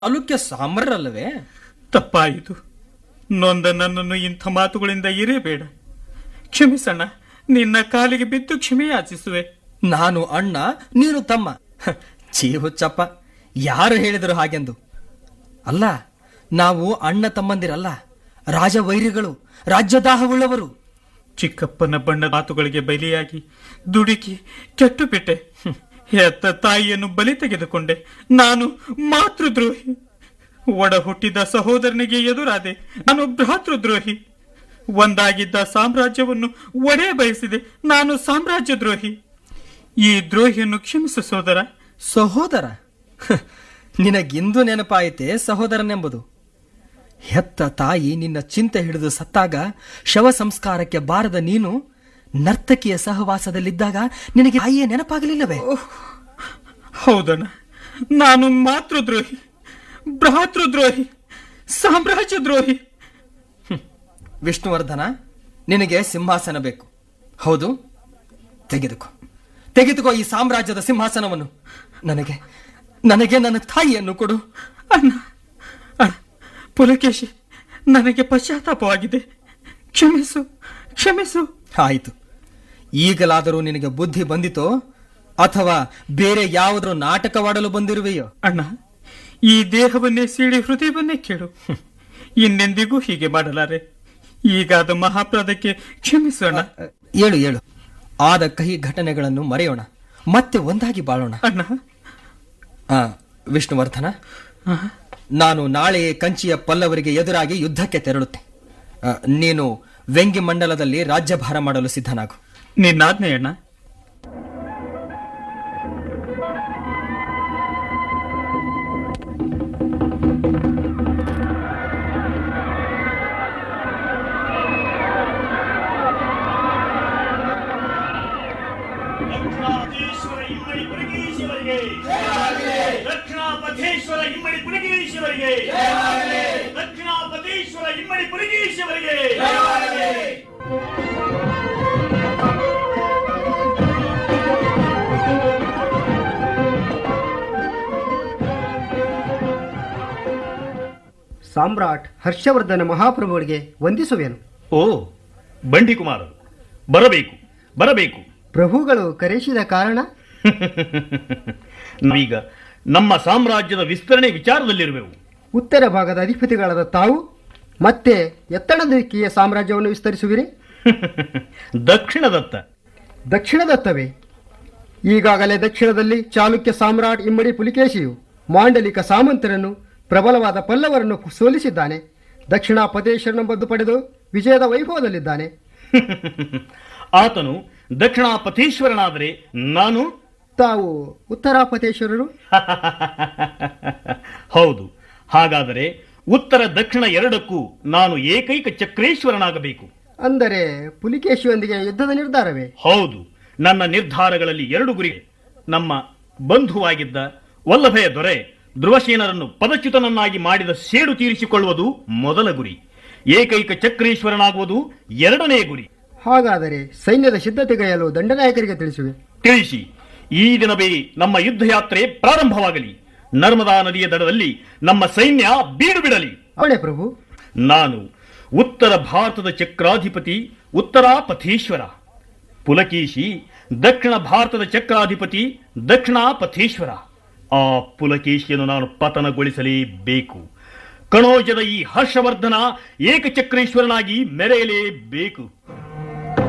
ಅಲುಕ್ಯ ಸಾಮ್ರರಲ್ಲವೇ ತಪ್ಪಾಯಿತು ನೊಂದ ನನ್ನನ್ನು ಇಂಥ ಮಾತುಗಳಿಂದ ಇರಬೇಡ ಕ್ಷಮಿಸಣ್ಣ ನಿನ್ನ ಕಾಲಿಗೆ ಬಿದ್ದು ಕ್ಷಮೆ ಯಾಚಿಸುವೆ ನಾನು ಅಣ್ಣ ನೀನು ತಮ್ಮ ಹ, ಛೀ ಹುಚ್ಚಪ್ಪ ಯಾರು ಹೇಳಿದರು ಹಾಗೆಂದು ಅಲ್ಲ ನಾವು ಅಣ್ಣ ತಮ್ಮಂದಿರಲ್ಲ ರಾಜವೈರಿಗಳು ರಾಜ್ಯದಾಹವುಳ್ಳವರು ಚಿಕ್ಕಪ್ಪನ ಬಣ್ಣ ಮಾತುಗಳಿಗೆ ಬಲಿಯಾಗಿ ದುಡುಕಿ ಕೆಟ್ಟು ಬಿಟ್ಟೆ ಹೆತ್ತ ತಾಯಿಯನ್ನು ಬಲಿ ತೆಗೆದುಕೊಂಡೆ ನಾನು ಮಾತೃದ್ರೋಹಿ ಒಡ ಹುಟ್ಟಿದ ಸಹೋದರನಿಗೆ ಎದುರಾದೆ ನಾನು ಭ್ರಾತೃದ್ರೋಹಿ ಒಂದಾಗಿದ್ದ ಸಾಮ್ರಾಜ್ಯವನ್ನು ಒಡೆ ಬಯಸಿದೆ ನಾನು ಸಾಮ್ರಾಜ್ಯ ದ್ರೋಹಿ ಈ ದ್ರೋಹಿಯನ್ನು ಕ್ಷಮಿಸು ಸೋದರ ಸಹೋದರ ಹ, ನಿನಗಿಂದು ನೆನಪಾಯಿತೆ ಸಹೋದರನೆಂಬುದು ಹೆತ್ತ ತಾಯಿ ನಿನ್ನ ಚಿಂತೆ ಹಿಡಿದು ಸತ್ತಾಗ ಶವ ಸಂಸ್ಕಾರಕ್ಕೆ ಬಾರದ ನೀನು ನರ್ತಕಿಯ ಸಹವಾಸದಲ್ಲಿದ್ದಾಗ ನಿನಗೆ ತಾಯಿಯ ನೆನಪಾಗಲಿಲ್ಲವೇ ಹೌದಣ್ಣ ನಾನು ಮಾತೃದ್ರೋಹಿ ಭ್ರಾತೃದ್ರೋಹಿ ಸಾಮ್ರಾಜ್ಯ ದ್ರೋಹಿ ವಿಷ್ಣುವರ್ಧನ ನಿನಗೆ ಸಿಂಹಾಸನ ಬೇಕು ಹೌದು ತೆಗೆದುಕೋ ತೆಗೆದುಕೋ ಈ ಸಾಮ್ರಾಜ್ಯದ ಸಿಂಹಾಸನವನ್ನು ನನಗೆ ನನಗೆ ನನ್ನ ತಾಯಿಯನ್ನು ಕೊಡು ಅಣ್ಣ ಅಣ್ಣ ಪುಲಕೇಶಿ ನನಗೆ ಪಶ್ಚಾತ್ತಾಪವಾಗಿದೆ ಕ್ಷಮಿಸು ಕ್ಷಮಿಸು ಆಯಿತು ಈಗಲಾದರೂ ನಿನಗೆ ಬುದ್ಧಿ ಬಂದಿತೋ ಅಥವಾ ಬೇರೆ ಯಾವುದೋ ನಾಟಕವಾಡಲು ಬಂದಿರುವೆಯೋ ಅಣ್ಣ ಈ ದೇಹವನ್ನೇ ಸೀಳಿ ಹೃದಯವನ್ನೇ ಕೇಳು ಇನ್ನೆಂದಿಗೂ ಹೀಗೆ ಮಾಡಲಾರೆ ಈಗಾದ ಮಹಾಪ್ರಾದಕ್ಕೆ ಕ್ಷಮಿಸು ಅಣ್ಣ ಅ, ಏಳು ಏಳು ಆದ ಕಹಿ ಘಟನೆಗಳನ್ನು ಮರೆಯೋಣ ಮತ್ತೆ ಒಂದಾಗಿ ಬಾಳೋಣ ಅಣ್ಣ ಆ, ವಿಷ್ಣುವರ್ಧನ ನಾನು ನಾಳೆ ಕಂಚಿಯ ಪಲ್ಲವರಿಗೆ ಎದುರಾಗಿ ಯುದ್ಧಕ್ಕೆ ತೆರಳುತ್ತೆ ಆ, ನೀನು ವ್ಯಂಗ್ಯ ಮಂಡಲದಲ್ಲಿ ರಾಜ್ಯಭಾರ ಮಾಡಲು ಸಿದ್ಧನಾಗು ನಿನ್ನಾಜ್ಞೆ ಅಣ್ಣ ದಕ್ಷಿಣಾಪಥೇಶ್ವರ ಇಮ್ಮಡಿ ಪುರಗೀಶವರಿಗೆ ದಕ್ಷಿಣಾಪಥೇಶ್ವರ ಇಮ್ಮಡಿ ಪುರಗೀಶವರಿಗೆ ದಕ್ಷಿಣಾಪಥೇಶ್ವರ ಇಮ್ಮಡಿ ಪುರಗೀಶವರಿಗೆ ಸಾಮ್ರಾಟ್ ಹರ್ಷವರ್ಧನ ಮಹಾಪ್ರಭುಗಳಿಗೆ ವಂದಿಸುವೆನು ಓ ಬಂಡಿ ಕುಮಾರರು ಬರಬೇಕು ಬರಬೇಕು ಪ್ರಭುಗಳು ಕರೆಸಿದ ಕಾರಣ ನಾವೀಗ ನಮ್ಮ ಸಾಮ್ರಾಜ್ಯದ ವಿಸ್ತರಣೆ ವಿಚಾರದಲ್ಲಿರುವೆವು ಉತ್ತರ ಭಾಗದ ಅಧಿಪತಿಗಳಾದ ತಾವು ಮತ್ತೆ ಎತ್ತಡ ದಿಕ್ಕಿಯ ಸಾಮ್ರಾಜ್ಯವನ್ನು ವಿಸ್ತರಿಸುವಿರಿ ದಕ್ಷಿಣದತ್ತ ದಕ್ಷಿಣದತ್ತವೇ ಈಗಾಗಲೇ ದಕ್ಷಿಣದಲ್ಲಿ ಚಾಲುಕ್ಯ ಸಾಮ್ರಾಟ್ ಇಮ್ಮಡಿ ಪುಲಿಕೇಶಿಯು ಮಾಂಡಲಿಕ ಸಾಮಂತರನ್ನು ಪ್ರಬಲವಾದ ಪಲ್ಲವರನ್ನು ಸೋಲಿಸಿದ್ದಾನೆ ದಕ್ಷಿಣಾಪದೇಶರನ್ನು ಬದ್ದು ಪಡೆದು ವಿಜಯದ ವೈಭವದಲ್ಲಿದ್ದಾನೆ ಆತನು ದಕ್ಷಿಣಾಪಥೇಶ್ವರನಾದರೆ ನಾನು ತಾವು ಉತ್ತರಾಪತೇಶ್ವರರು ಹೌದು ಹಾಗಾದರೆ ಉತ್ತರ ದಕ್ಷಿಣ ಎರಡಕ್ಕೂ ನಾನು ಏಕೈಕ ಚಕ್ರೇಶ್ವರನಾಗಬೇಕು ಅಂದರೆ ಪುಲಿಕೇಶಿಯೊಂದಿಗೆ ಯುದ್ಧದ ನಿರ್ಧಾರವೇ ಹೌದು ನನ್ನ ನಿರ್ಧಾರಗಳಲ್ಲಿ ಎರಡು ಗುರಿ ನಮ್ಮ ಬಂಧುವಾಗಿದ್ದ ವಲ್ಲಭೆಯ ದೊರೆ ಧ್ರುವಸೇನರನ್ನು ಪದಚ್ಯುತನನ್ನಾಗಿ ಮಾಡಿದ ಸೇಡು ತೀರಿಸಿಕೊಳ್ಳುವುದು ಮೊದಲ ಗುರಿ ಏಕೈಕ ಚಕ್ರೇಶ್ವರನಾಗುವುದು ಎರಡನೇ ಗುರಿ ಹಾಗಾದರೆ ಸೈನ್ಯದ ಸಿದ್ಧತೆಗೈಯಲು ದಂಡನಾಯಕರಿಗೆ ತಿಳಿಸುವೆ ತಿಳಿಸಿ ಈ ದಿನವೇ ನಮ್ಮ ಯುದ್ಧ ಯಾತ್ರೆ ಪ್ರಾರಂಭವಾಗಲಿ ನರ್ಮದಾ ನದಿಯ ದಡದಲ್ಲಿ ನಮ್ಮ ಸೈನ್ಯ ಬೀಡು ಬಿಡಲಿ ಅವಳೆ ಪ್ರಭು ನಾನು ಉತ್ತರ ಭಾರತದ ಚಕ್ರಾಧಿಪತಿ ಉತ್ತರಾಪಥೇಶ್ವರ ಪುಲಕೇಶಿ ದಕ್ಷಿಣ ಭಾರತದ ಚಕ್ರಾಧಿಪತಿ ದಕ್ಷಿಣಾಪಥೇಶ್ವರ ಆ ಪುಲಕೇಶಿಯನ್ನು ನಾನು ಪತನಗೊಳಿಸಲೇಬೇಕು ಕಣೋಜದ ಈ ಹರ್ಷವರ್ಧನ ಏಕಚಕ್ರೇಶ್ವರನಾಗಿ ಮೆರೆಯಲೇಬೇಕು